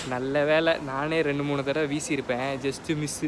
நல்ல வேலை நானே ரெண்டு மூணு தடவை வீசியிருப்பேன் ஜஸ்ட்டு மிஸ்ஸு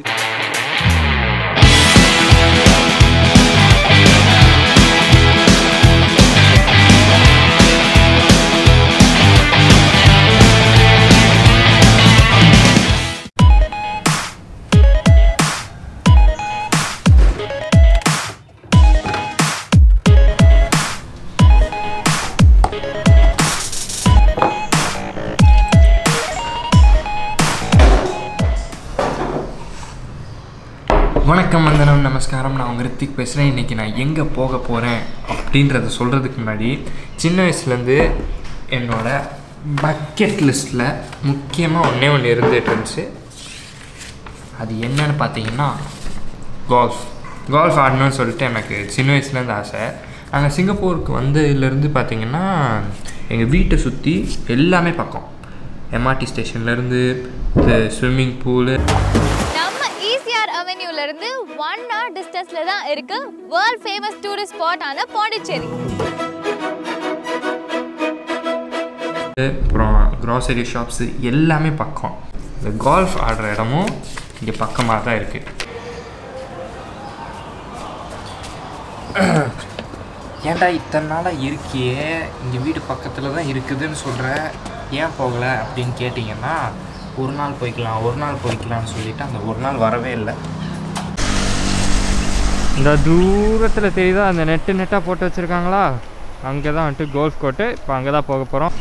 வணக்கம் வந்தனம் நமஸ்காரம் நான் உங்கள் ரித்திக் பேசுகிறேன் இன்றைக்கி நான் எங்கே போக போகிறேன் அப்படின்றத சொல்கிறதுக்கு முன்னாடி சின்ன வயசுலேருந்து என்னோட பக்கெட் லிஸ்ட்டில் முக்கியமாக ஒன்றே ஒன்று இருந்துட்டு இருந்துச்சு அது என்னன்னு பார்த்தீங்கன்னா கால்ஃப் கால்ஃப் ஆடணும்னு சொல்லிட்டு எனக்கு சின்ன வயசுலேருந்து ஆசை நாங்கள் சிங்கப்பூருக்கு வந்ததுலேருந்து பார்த்தீங்கன்னா எங்கள் வீட்டை சுற்றி எல்லாமே பக்கம் எம்ஆர்டி ஸ்டேஷன்லேருந்து இந்த ஸ்விம்மிங் பூலு நம்ம ஈசிஆர் அவென்யூல இருந்து ஒன் ஹவர் டிஸ்டன்ஸ்ல தான் இருக்கு வேர்ல்ட் ஃபேமஸ் டூரிஸ்ட் ஸ்பாட் ஆன பாண்டிச்சேரி அப்புறம் க்ராசரி ஷாப்ஸு எல்லாமே பக்கம் இந்த கால்ஃப் ஆடுற இடமும் இங்கே பக்கமாக தான் இருக்குது ஏன்டா இத்தனை நாளாக இருக்கியே இங்கே வீடு பக்கத்தில் தான் இருக்குதுன்னு சொல்கிற ஏன் போகலை அப்படின்னு கேட்டிங்கன்னா ஒரு நாள் போய்க்கலாம் ஒரு நாள் போய்க்கலாம்னு சொல்லிட்டு அந்த ஒரு நாள் வரவே இல்லை இந்த தூரத்தில் தெரியுதா அந்த நெட்டு நெட்டாக போட்டு வச்சுருக்காங்களா அங்கே தான் வந்துட்டு கோல்ஃப் கோர்ட்டு இப்போ அங்கே தான் போக போகிறோம்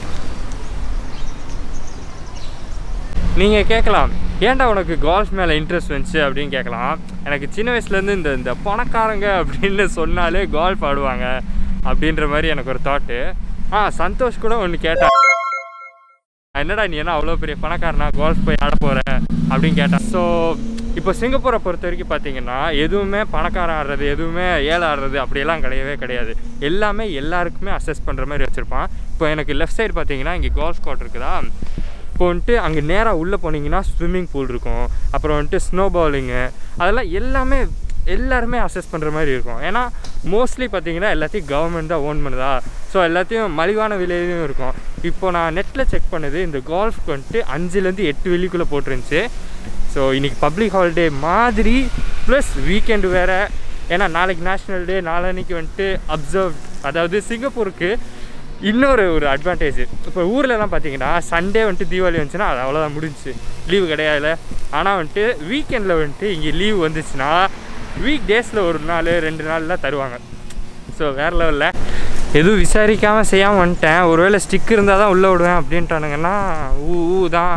நீங்கள் கேட்கலாம் ஏன்டா உனக்கு கால்ஃப் மேலே இன்ட்ரெஸ்ட் வந்துச்சு அப்படின்னு கேட்கலாம் எனக்கு சின்ன வயசுலேருந்து இந்த இந்த பணக்காரங்க அப்படின்னு சொன்னாலே கால்ஃப் ஆடுவாங்க அப்படின்ற மாதிரி எனக்கு ஒரு தாட்டு ஆ சந்தோஷ் கூட ஒன்று கேட்டான் என்னடா நீ என்ன அவ்வளோ பெரிய பணக்காரனா கால்ஃப் போய் ஆட போகிற அப்படின்னு கேட்டான் ஸோ இப்போ சிங்கப்பூரை பொறுத்த வரைக்கும் பார்த்தீங்கன்னா எதுவுமே பணக்காரன் ஆடுறது எதுவுமே ஏழை ஆடுறது அப்படியெல்லாம் கிடையவே கிடையாது எல்லாமே எல்லாருக்குமே அசஸ் பண்ணுற மாதிரி வச்சுருப்பான் இப்போ எனக்கு லெஃப்ட் சைடு பார்த்தீங்கன்னா இங்கே கால்ஃப் கோர்ட் இருக்குதா இப்போ வந்துட்டு அங்கே நேராக உள்ளே போனீங்கன்னா ஸ்விம்மிங் பூல் இருக்கும் அப்புறம் வந்துட்டு ஸ்னோ பவுலிங்கு அதெல்லாம் எல்லாமே எல்லாருமே அசஸ் பண்ணுற மாதிரி இருக்கும் ஏன்னா மோஸ்ட்லி பார்த்தீங்கன்னா எல்லாத்தையும் கவர்மெண்ட் தான் ஓன் பண்ணுதா ஸோ எல்லாத்தையும் மலிவான விலையிலையும் இருக்கும் இப்போ நான் நெட்டில் செக் பண்ணது இந்த கால்ஃப்க்கு வந்துட்டு அஞ்சுலேருந்து எட்டு வெள்ளிக்குள்ளே போட்டிருந்துச்சு ஸோ இன்றைக்கி பப்ளிக் ஹாலிடே மாதிரி ப்ளஸ் வீக்கெண்டு வேறு ஏன்னா நாளைக்கு நேஷ்னல் டே நாளன்னைக்கு வந்துட்டு அப்சர்வ் அதாவது சிங்கப்பூருக்கு இன்னொரு ஒரு அட்வான்டேஜ் இப்போ ஊர்லலாம் பார்த்தீங்கன்னா சண்டே வந்துட்டு தீபாவளி வந்துச்சுன்னா அது அவ்வளோதான் முடிஞ்சுச்சு லீவு கிடையாது ஆனால் வந்துட்டு வீக்கெண்டில் வந்துட்டு இங்கே லீவ் வந்துச்சுன்னா வீக் டேஸில் ஒரு நாள் ரெண்டு நாள்லாம் தருவாங்க ஸோ வேறு லெவலில் எதுவும் விசாரிக்காமல் செய்யாமல் வந்துட்டேன் ஒருவேளை ஸ்டிக் இருந்தால் தான் உள்ளே விடுவேன் அப்படின்ட்டானுங்கன்னா ஊ ஊ தான்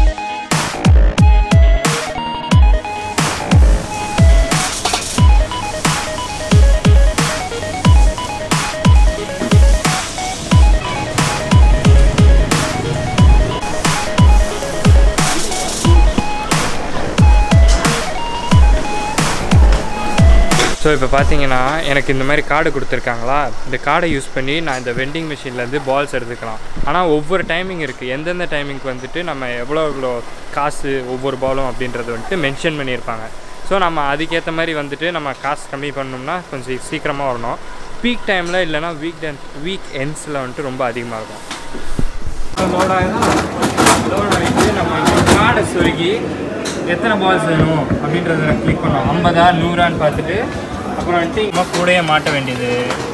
ஸோ இப்போ பார்த்தீங்கன்னா எனக்கு இந்த மாதிரி கார்டு கொடுத்துருக்காங்களா இந்த கார்டை யூஸ் பண்ணி நான் இந்த வெண்டிங் மிஷின்லேருந்து பால்ஸ் எடுத்துக்கலாம் ஆனால் ஒவ்வொரு டைமிங் இருக்குது எந்தெந்த டைமிங்க்கு வந்துட்டு நம்ம எவ்வளோ எவ்வளோ காசு ஒவ்வொரு பாலும் அப்படின்றது வந்துட்டு மென்ஷன் பண்ணியிருப்பாங்க ஸோ நம்ம அதுக்கேற்ற மாதிரி வந்துட்டு நம்ம காசு கம்மி பண்ணோம்னா கொஞ்சம் சீக்கிரமாக வரணும் பீக் டைமில் இல்லைனா வீக் டென் வீக் எண்ட்ஸில் வந்துட்டு ரொம்ப அதிகமாக இருக்கும் லோட் ஆகிடும் லோட் ஆகிட்டு நம்ம கார்டை சொருகி எத்தனை பால்ஸ் வேணும் அப்படின்றத கிளிக் பண்ணோம் ஐம்பதா நூறான்னு பார்த்துட்டு அப்புறம் வந்துட்டு நம்ம கூடயே மாட்ட வேண்டியது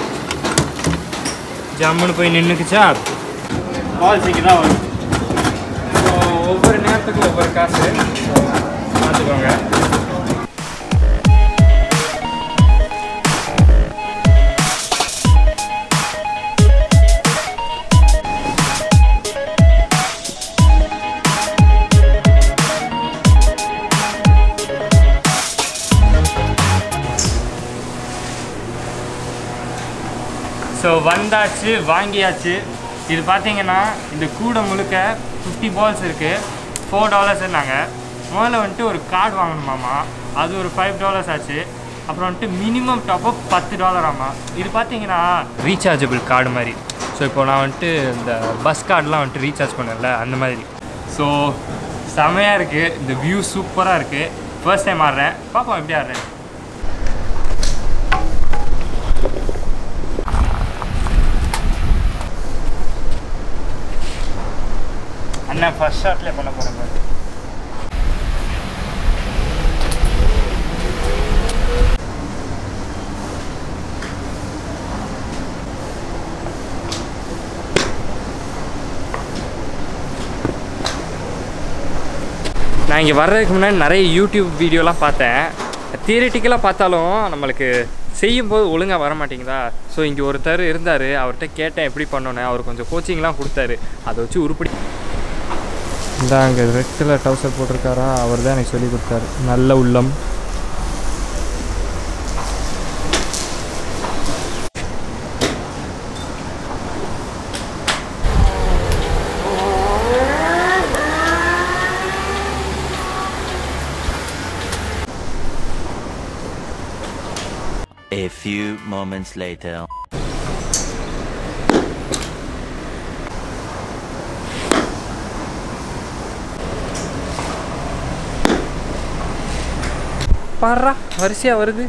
ஜம்முன்னு போய் நின்றுக்குச்சா பால்ஸ் இங்கே தான் வரும் ஸோ ஒவ்வொரு நேரத்துக்கும் ஒவ்வொரு காசு பார்த்துக்கோங்க ஸோ வந்தாச்சு வாங்கியாச்சு இது பார்த்தீங்கன்னா இந்த கூடை முழுக்க ஃபிஃப்டி பால்ஸ் இருக்குது ஃபோர் டாலர்ஸ் இருந்தாங்க முதல்ல வந்துட்டு ஒரு கார்டு வாங்கணுமாமா அது ஒரு ஃபைவ் டாலர்ஸ் ஆச்சு அப்புறம் வந்துட்டு மினிமம் டாப்அப் பத்து டாலர் ஆமா இது பார்த்தீங்கன்னா ரீசார்ஜபிள் கார்டு மாதிரி ஸோ இப்போ நான் வந்துட்டு இந்த பஸ் கார்டெலாம் வந்துட்டு ரீசார்ஜ் பண்ணல அந்த மாதிரி ஸோ செமையாக இருக்குது இந்த வியூ சூப்பராக இருக்குது ஃபர்ஸ்ட் டைம் ஆடுறேன் பார்ப்போம் எப்படி ஆடுறேன் என்ன ஃபர்ஸ்ட் ஷாட்லேயே பண்ண போகிறேன் பாரு நான் இங்கே வர்றதுக்கு முன்னாடி நிறைய யூடியூப் வீடியோலாம் பார்த்தேன் தியரிட்டிக்கலாக பார்த்தாலும் நம்மளுக்கு செய்யும்போது ஒழுங்காக வர மாட்டேங்குதா ஸோ இங்கே ஒருத்தர் இருந்தார் அவர்கிட்ட கேட்டேன் எப்படி பண்ணோன்னே அவர் கொஞ்சம் கோச்சிங்லாம் கொடுத்தாரு அதை வச்சு உருப்படி இந்த அங்கே ரெட் கலர் டவுசர் போட்டிருக்காரா அவர் தான் எனக்கு சொல்லி கொடுத்தாரு நல்ல உள்ளம் A few moments later. பாடுறா வரிசையாக வருது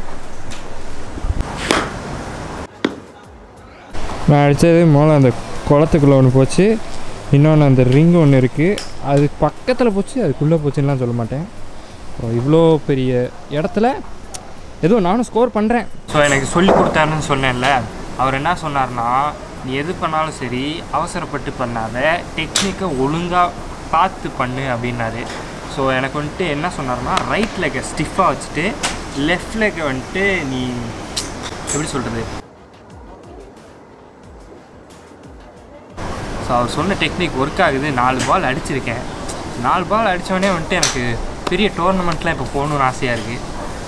நான் அடித்தது மூலம் அந்த குளத்துக்குள்ளே ஒன்று போச்சு இன்னொன்று அந்த ரிங் ஒன்று இருக்குது அது பக்கத்தில் போச்சு அதுக்குள்ளே போச்சுன்னுலாம் சொல்ல மாட்டேன் ஸோ இவ்வளோ பெரிய இடத்துல ஏதோ நானும் ஸ்கோர் பண்ணுறேன் ஸோ எனக்கு சொல்லி கொடுத்தாருன்னு சொன்னேன்ல அவர் என்ன சொன்னார்னா நீ எது பண்ணாலும் சரி அவசரப்பட்டு பண்ணாத டெக்னிக்கை ஒழுங்காக பார்த்து பண்ணு அப்படின்னாரு ஸோ எனக்கு வந்துட்டு என்ன சொன்னார்னா ரைட் லெக்கை ஸ்டிஃபாக வச்சுட்டு லெஃப்ட் லெக்கை வந்துட்டு நீ எப்படி சொல்கிறது ஸோ அவர் சொன்ன டெக்னிக் ஒர்க் ஆகுது நாலு பால் அடிச்சிருக்கேன் நாலு பால் அடித்தவொடனே வந்துட்டு எனக்கு பெரிய டோர்னமெண்ட்லாம் இப்போ போகணுன்னு ஆசையாக இருக்குது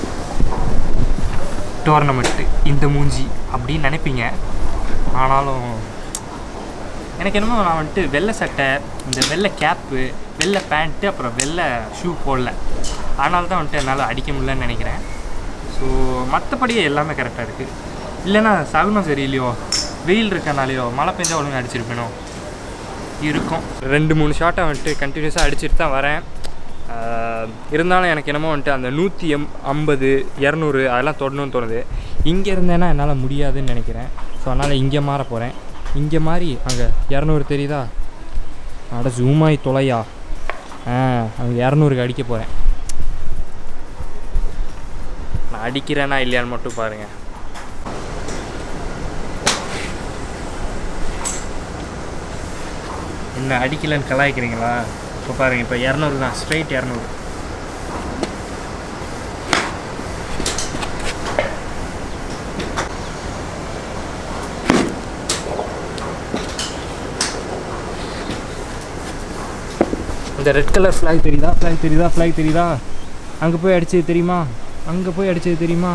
டோர்னமெண்ட்டு இந்த மூஞ்சி அப்படின்னு நினைப்பீங்க ஆனாலும் எனக்கு என்னமோ நான் வந்துட்டு வெள்ளை சட்டை இந்த வெள்ளை கேப்பு வெள்ளை பேண்ட்டு அப்புறம் வெள்ளை ஷூ போடல அதனால தான் வந்துட்டு என்னால் அடிக்க முடியலன்னு நினைக்கிறேன் ஸோ மற்றபடி எல்லாமே கரெக்டாக இருக்குது இல்லைன்னா சகுனம் சரியில்லையோ வெயில் இருக்கனாலையோ மழை பெஞ்சா ஒழுங்காக அடிச்சிருப்பேனோ இருக்கும் ரெண்டு மூணு ஷாட்டை வந்துட்டு கண்டினியூஸாக அடிச்சுட்டு தான் வரேன் ஆஹ் இருந்தாலும் எனக்கு என்னமோ வந்துட்டு அந்த நூற்றி எம் ஐம்பது இரநூறு அதெல்லாம் தொடணும்னு தோணுது இங்கே இருந்தேன்னா என்னால் முடியாதுன்னு நினைக்கிறேன் ஸோ அதனால் இங்கே மாற போகிறேன் இங்கே மாறி அங்கே இரநூறு தெரியுதா அட ஜூமாய் தொலையா ஆ அங்கே இரநூறுக்கு அடிக்க போகிறேன் நான் அடிக்கிறேனா இல்லையான்னு மட்டும் பாருங்கள் என்ன அடிக்கலன்னு கலாய்க்கிறீங்களா இப்போ பாருங்கள் இப்போ இரநூறு தான் ஸ்ட்ரைட் இரநூறு இந்த ரெட் கலர் ஃப்ளாக் தெரியுதா ஃப்ளாக் தெரியுதா ஃப்ளாக் தெரியுதா அங்கே போய் அடிச்சது தெரியுமா அங்கே போய் அடிச்சது தெரியுமா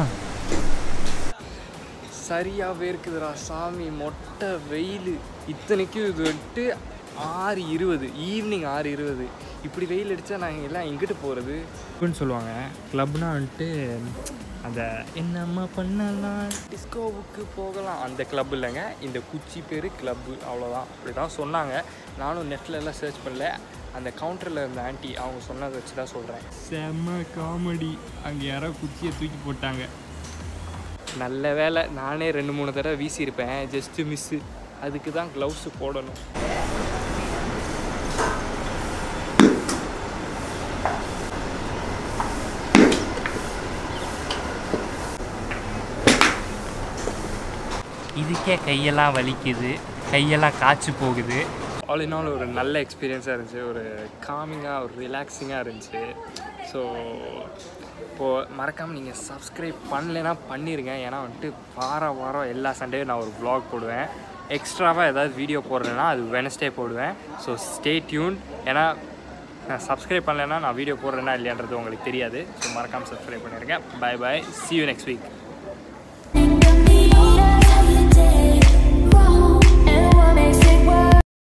சரியாகவே இருக்குதுடா சாமி மொட்டை வெயில் இத்தனைக்கும் இது வந்துட்டு ஆறு இருபது ஈவினிங் ஆறு இருபது இப்படி வெயில் அடித்தா நாங்கள் எல்லாம் எங்கிட்டு போகிறது அப்படின்னு சொல்லுவாங்க கிளப்னா வந்துட்டு அந்த என்னம்மா பண்ணலாம் டிஸ்கோவுக்கு போகலாம் அந்த கிளப் இல்லைங்க இந்த குச்சி பேர் கிளப்பு அவ்வளோதான் அப்படி தான் சொன்னாங்க நானும் நெட்டில் எல்லாம் சர்ச் பண்ணல அந்த கவுண்டரில் இருந்த ஆண்டி அவங்க சொன்னதை வச்சு தான் சொல்கிறேன் செம்ம காமெடி அங்கே யாரோ குச்சியை தூக்கி போட்டாங்க நல்ல வேலை நானே ரெண்டு மூணு தடவை வீசியிருப்பேன் ஜஸ்ட்டு மிஸ்ஸு அதுக்கு தான் க்ளவுஸு போடணும் இதுக்கே கையெல்லாம் வலிக்குது கையெல்லாம் காய்ச்சி போகுது ஆல் இன் ஆல் ஒரு நல்ல எக்ஸ்பீரியன்ஸாக இருந்துச்சு ஒரு காமிங்காக ஒரு ரிலாக்ஸிங்காக இருந்துச்சு ஸோ இப்போது மறக்காமல் நீங்கள் சப்ஸ்கிரைப் பண்ணலைன்னா பண்ணிடுங்க ஏன்னா வந்துட்டு வாரம் வாரம் எல்லா சண்டேயும் நான் ஒரு vlog போடுவேன் எக்ஸ்ட்ராவாக ஏதாவது வீடியோ போடுறேன்னா அது வெனஸ்டே போடுவேன் ஸோ ஸ்டே டியூன் ஏன்னா நான் சப்ஸ்கிரைப் பண்ணலைன்னா நான் வீடியோ போடுறேன்னா இல்லையான்றது உங்களுக்கு தெரியாது ஸோ மறக்காமல் சப்ஸ்கிரைப் பண்ணிடுங்க bye bye see you next week நீங்க